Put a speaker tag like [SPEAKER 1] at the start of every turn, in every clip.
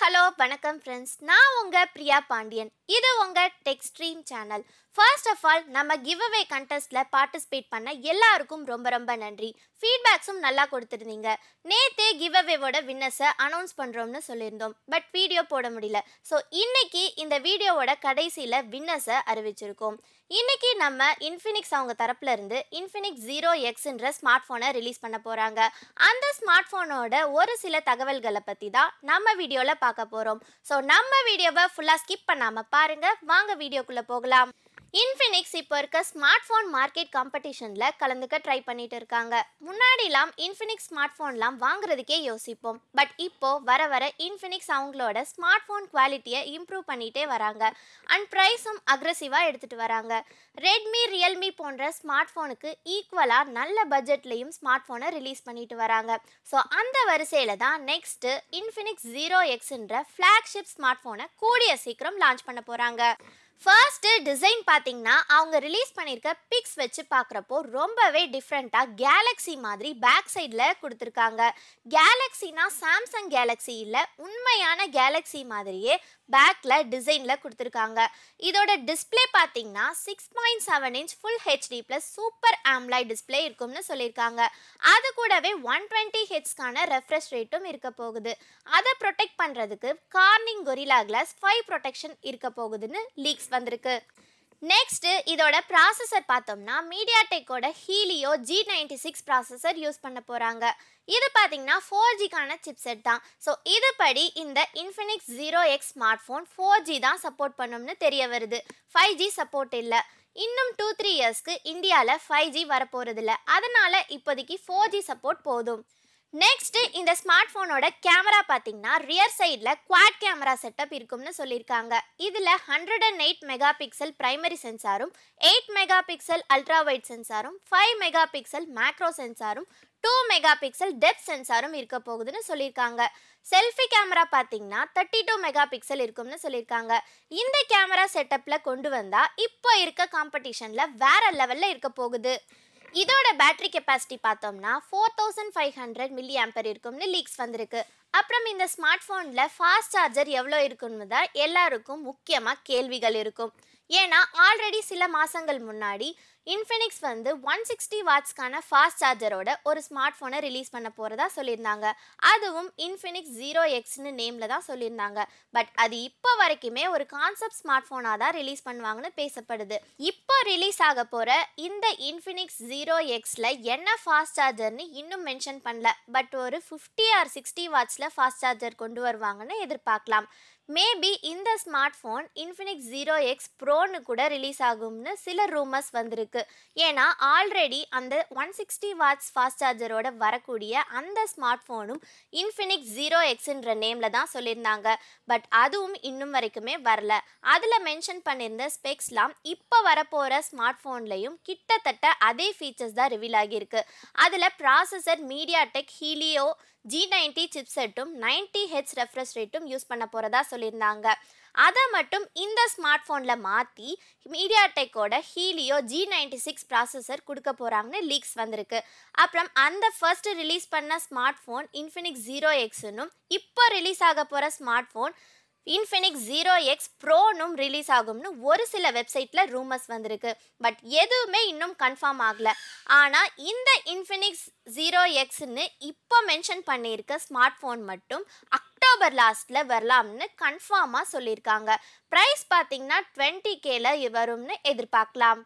[SPEAKER 1] hello வணக்கம் friends நான் உங்க பிரியா பாண்டியன் இது உங்க tech stream channel first of all நம்ம கிவ் அவே கண்டெஸ்ட்ல பார்ட்டிசிபேட் பண்ண எல்லாருக்கும் ரொம்ப ரொம்ப நன்றி ஃபீட்பேக்ஸும் நல்லா கொடுத்துருந்தீங்க நேத்தே கிவ் அவேவோட வின்னர்ஸை அனௌன்ஸ் பண்றோம்னு சொல்லியிருந்தோம் பட் வீடியோ போட முடியல ஸோ இன்னைக்கு இந்த வீடியோவோட கடைசியில் வின்னர்ஸை அறிவிச்சிருக்கோம் இன்னைக்கு நம்ம இன்ஃபினிக்ஸ் அவங்க தரப்புல இருந்து இன்ஃபினிக்ஸ் ஜீரோ எக்ஸ்ன்ற ஸ்மார்ட் ஃபோனை ரிலீஸ் பண்ண போறாங்க அந்த ஸ்மார்ட் ஃபோனோட ஒரு சில தகவல்களை பற்றி தான் நம்ம வீடியோவில் பார்க்க போகிறோம் ஸோ நம்ம வீடியோவை ஃபுல்லாக ஸ்கிப் பண்ணாமல் பாருங்க வாங்க வீடியோக்குள்ளே போகலாம் இன்ஃபினிக்ஸ் இப்போ இருக்க ஸ்மார்ட் ஃபோன் மார்க்கெட் காம்படிஷனில் கலந்துக்க ட்ரை பண்ணிட்டு இருக்காங்க முன்னாடிலாம் இன்ஃபினிக்ஸ் ஸ்மார்ட் ஃபோன்லாம் வாங்குறதுக்கே யோசிப்போம் பட் இப்போ வர வர இன்ஃபினிக்ஸ் அவங்களோட ஸ்மார்ட் ஃபோன் குவாலிட்டியை இம்ப்ரூவ் பண்ணிட்டே வராங்க அண்ட் ப்ரைஸும் அக்ரெசிவாக எடுத்துகிட்டு வராங்க ரெட்மி ரியல்மி போன்ற ஸ்மார்ட் ஃபோனுக்கு ஈக்குவலாக நல்ல பட்ஜெட்லேயும் ஸ்மார்ட் ஃபோனை ரிலீஸ் பண்ணிட்டு வராங்க ஸோ அந்த வரிசையில் தான் நெக்ஸ்ட்டு இன்ஃபினிக்ஸ் ஜீரோ எக்ஸ்ன்ற ஃப்ளாக்ஷிப் ஸ்மார்ட் ஃபோனை கூடிய சீக்கிரம் லான்ச் பண்ண போகிறாங்க ஃபர்ஸ்ட்டு டிசைன் பார்த்தீங்கன்னா அவங்க ரிலீஸ் பண்ணியிருக்க பிக்ஸ் வச்சு பார்க்குறப்போ ரொம்பவே டிஃப்ரெண்ட்டாக கேலக்ஸி மாதிரி பேக் சைடில் கொடுத்துருக்காங்க கேலக்ஸினா சாம்சங் கேலக்ஸி இல்லை உண்மையான கேலக்ஸி மாதிரியே பேக்கில் டிசைனில் கொடுத்துருக்காங்க இதோட டிஸ்பிளே பார்த்தீங்கன்னா six point seven inch full HD plus super AMOLED display இருக்கும்னு சொல்லியிருக்காங்க அது கூடவே ஒன் டுவெண்ட்டி ஹெட்ஸ்க்கான ரெஃப்ரெஷ் ரேட்டும் இருக்க போகுது அதை ப்ரொடெக்ட் பண்ணுறதுக்கு Corning Gorilla glass five protection இருக்க போகுதுன்னு லீக்ஸ் வந்திருக்கு நெக்ஸ்ட் இதோட ப்ராசஸர் பார்த்தோம்னா மீடியாடெக்கோட Helio G ninety six processor use பண்ண போகிறாங்க இது பார்த்தீங்கன்னா ஃபோர் ஜிக்கான சிப்செட் தான் ஸோ இதுபடி இந்த Infinix zero X smart phone four G தான் சப்போர்ட் பண்ணும்னு தெரிய வருது ஃபைவ் ஜி சப்போர்ட் இல்லை இன்னும் டூ த்ரீ இயர்ஸ்க்கு இந்தியாவில் ஃபைவ் ஜி வரப்போகிறதில்ல அதனால் இப்போதைக்கு ஃபோர் ஜி சப்போர்ட் போதும் நெக்ஸ்ட் இந்த ஸ்மார்ட் ஃபோனோட கேமரா பார்த்தீங்கன்னா ரியர் சைடில் குவாட் கேமரா செட்டப் இருக்கும்னு சொல்லியிருக்காங்க இதில் hundred and eight megapixel primary சென்சாரும் eight megapixel ultra wide சென்சாரும் ஃபைவ் மெகா பிக்சல் மேக்ரோ சென்சாரும் டூ மெகா பிக்சல் டெப்த் சென்சாரும் இருக்க போகுதுன்னு சொல்லியிருக்காங்க செல்ஃபி கேமரா பார்த்தீங்கன்னா தேர்ட்டி டூ மெகா பிக்சல் இருக்கும்னு சொல்லியிருக்காங்க இந்த கேமரா செட்டப்பில் கொண்டு வந்தால் இப்போ இருக்க காம்படிஷனில் வேற லெவலில் இருக்க போகுது இதோட பேட்டரி கெப்பாசிட்டி பார்த்தோம்னா four thousand five hundred milliampere இருக்கும்னு லீக்ஸ் வந்திருக்கு அப்புறம் இந்த ஸ்மார்ட் ஃபோனில் ஃபாஸ்ட் சார்ஜர் எவ்வளோ இருக்குன்னு தான் எல்லாருக்கும் முக்கியமாக கேள்விகள் இருக்கும் ஏன்னா ஆல்ரெடி சில மாதங்கள் முன்னாடி இன்ஃபினிக்ஸ் வந்து ஒன் சிக்ஸ்டி வாட்ஸ்க்கான ஃபாஸ்ட் சார்ஜரோட ஒரு ஸ்மார்ட் ஃபோனை ரிலீஸ் பண்ண போகிறதா சொல்லியிருந்தாங்க அதுவும் இன்ஃபினிக்ஸ் ஜீரோ எக்ஸ்னு நேமில் தான் சொல்லியிருந்தாங்க பட் அது இப்போ வரைக்குமே ஒரு கான்செப்ட் ஸ்மார்ட் ஃபோனாக தான் ரிலீஸ் பண்ணுவாங்கன்னு பேசப்படுது இப்போ ரிலீஸ் ஆக போகிற இந்த இன்ஃபினிக்ஸ் ஜீரோ எக்ஸில் என்ன ஃபாஸ்ட் சார்ஜர்னு இன்னும் மென்ஷன் பண்ணல பட் ஒரு ஃபிஃப்டி ஆர் சிக்ஸ்டி வாட்ஸில் ஃபாஸ்ட் சார்ஜர் கொண்டு வருவாங்கன்னு எதிர்பார்க்கலாம் மேபி இந்த smart phone Infinix zero X ப்ரோன்னு கூட ரிலீஸ் ஆகும்னு சில ரூமர்ஸ் வந்திருக்கு ஏன்னா ஆல்ரெடி அந்த ஒன் சிக்ஸ்டி வாட்ஸ் ஃபாஸ்ட் சார்ஜரோட வரக்கூடிய அந்த ஸ்மார்ட் ஃபோனும் இன்ஃபினிக்ஸ் ஜீரோ எக்ஸ்ன்ற நேமில் தான் சொல்லியிருந்தாங்க பட் அதுவும் இன்னும் வரைக்குமே வரல அதில் மென்ஷன் பண்ணியிருந்த ஸ்பெக்ஸ்லாம் இப்போ வரப்போகிற ஸ்மார்ட் ஃபோன்லையும் கிட்டத்தட்ட அதே ஃபீச்சர்ஸ் தான் ரிவீல் ஆகியிருக்கு அதில் processor MediaTek Helio G ninety சிப்செட்டும் நைன்டி ஹெச் ரெஃப்ரெஷ் ரேட்டும் யூஸ் பண்ண போகிறதா சொல்லியிருந்தாங்க அதை மட்டும் இந்த ஸ்மார்ட் ஃபோனில் மாற்றி மீடியா டெக்கோட Helio G ninety six processor கொடுக்க போகிறாங்கன்னு லீக்ஸ் வந்திருக்கு அப்புறம் அந்த ஃபர்ஸ்ட் ரிலீஸ் பண்ண ஸ்மார்ட் ஃபோன் இன்ஃபினிக்ஸ் ஜீரோ எக்ஸ்னும் இப்போ ரிலீஸ் ஆக போகிற smart phone Infinix zero X ப்ரோனும் ரிலீஸ் ஆகும்னு ஒரு சில வெப்சைட்டில் ரூமர்ஸ் வந்திருக்கு பட் எதுவுமே இன்னும் கன்ஃபார்ம் ஆகல ஆனால் இந்த இன்ஃபினிக்ஸ் ஜீரோ எக்ஸ்னு இப்போ மென்ஷன் பண்ணியிருக்க ஸ்மார்ட் ஃபோன் மட்டும் அக்டோபர் லாஸ்ட்டில் வரலாம்னு கன்ஃபார்மாக சொல்லியிருக்காங்க ப்ரைஸ் பார்த்தீங்கன்னா டுவெண்ட்டி கேல வரும்னு எதிர்பார்க்கலாம்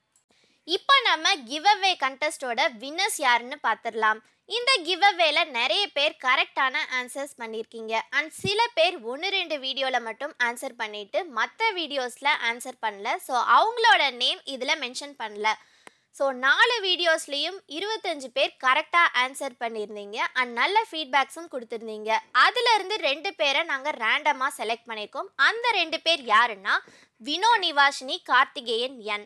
[SPEAKER 1] இப்போ நம்ம கிவ் அவே கண்டெஸ்டோட வின்னர்ஸ் யாருன்னு பார்த்துடலாம் இந்த கிவ் அவேல நிறைய பேர் கரெக்டான ஆன்சர்ஸ் பண்ணியிருக்கீங்க அண்ட் சில பேர் ஒன்று ரெண்டு வீடியோவில் மட்டும் ஆன்சர் பண்ணிட்டு மற்ற வீடியோஸில் ஆன்சர் பண்ணல ஸோ அவங்களோட நேம் இதில் மென்ஷன் பண்ணல ஸோ நாலு வீடியோஸ்லேயும் இருபத்தஞ்சு பேர் கரெக்டாக ஆன்சர் பண்ணியிருந்தீங்க அண்ட் நல்ல ஃபீட்பேக்ஸும் கொடுத்துருந்தீங்க அதுலேருந்து ரெண்டு பேரை நாங்கள் ரேண்டமாக செலக்ட் பண்ணியிருக்கோம் அந்த ரெண்டு பேர் யாருன்னா வினோ நிவாஷினி கார்த்திகேயன் என்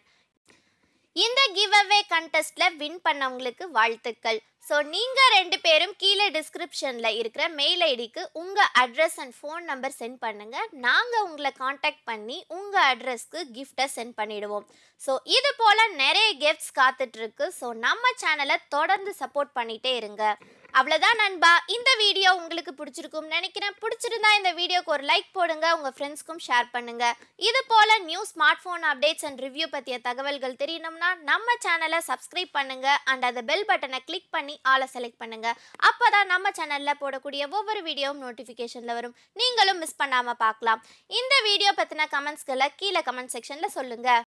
[SPEAKER 1] இந்த கிவ் அவே கண்டெஸ்ட்டில் வின் பண்ணவங்களுக்கு வாழ்த்துக்கள் ஸோ நீங்கள் ரெண்டு பேரும் கீழே டிஸ்கிரிப்ஷனில் இருக்கிற மெயில் ஐடிக்கு உங்கள் address and phone number sent பண்ணுங்கள் நாங்கள் உங்களை காண்டாக்ட் பண்ணி உங்கள் அட்ரஸ்க்கு கிஃப்ட்டை சென்ட் பண்ணிடுவோம் ஸோ இது போல் நிறைய கிஃப்ட்ஸ் காத்துட்ருக்கு ஸோ நம்ம சேனலை தொடர்ந்து சப்போர்ட் பண்ணிகிட்டே இருங்க அவ்வளோதான் நண்பா இந்த வீடியோ உங்களுக்கு பிடிச்சிருக்கும் நினைக்கிறேன் பிடிச்சிருந்தா இந்த வீடியோக்கு ஒரு லைக் போடுங்க உங்கள் ஃப்ரெண்ட்ஸ்க்கும் ஷேர் பண்ணுங்க இது போல new smart phone updates and review பற்றிய தகவல்கள் தெரியணும்னா நம்ம சேனலை சப்ஸ்கிரைப் பண்ணுங்க அண்ட் அந்த பெல் பட்டனை கிளிக் பண்ணி ஆளை செலக்ட் பண்ணுங்க அப்பதான் நம்ம சேனல்ல போடக்கூடிய ஒவ்வொரு வீடியோவும் நோட்டிஃபிகேஷன்ல வரும் நீங்களும் மிஸ் பண்ணாம பார்க்கலாம் இந்த வீடியோ பத்தின கமெண்ட்ஸ்களை கீழே கமெண்ட் செக்ஷன்ல சொல்லுங்க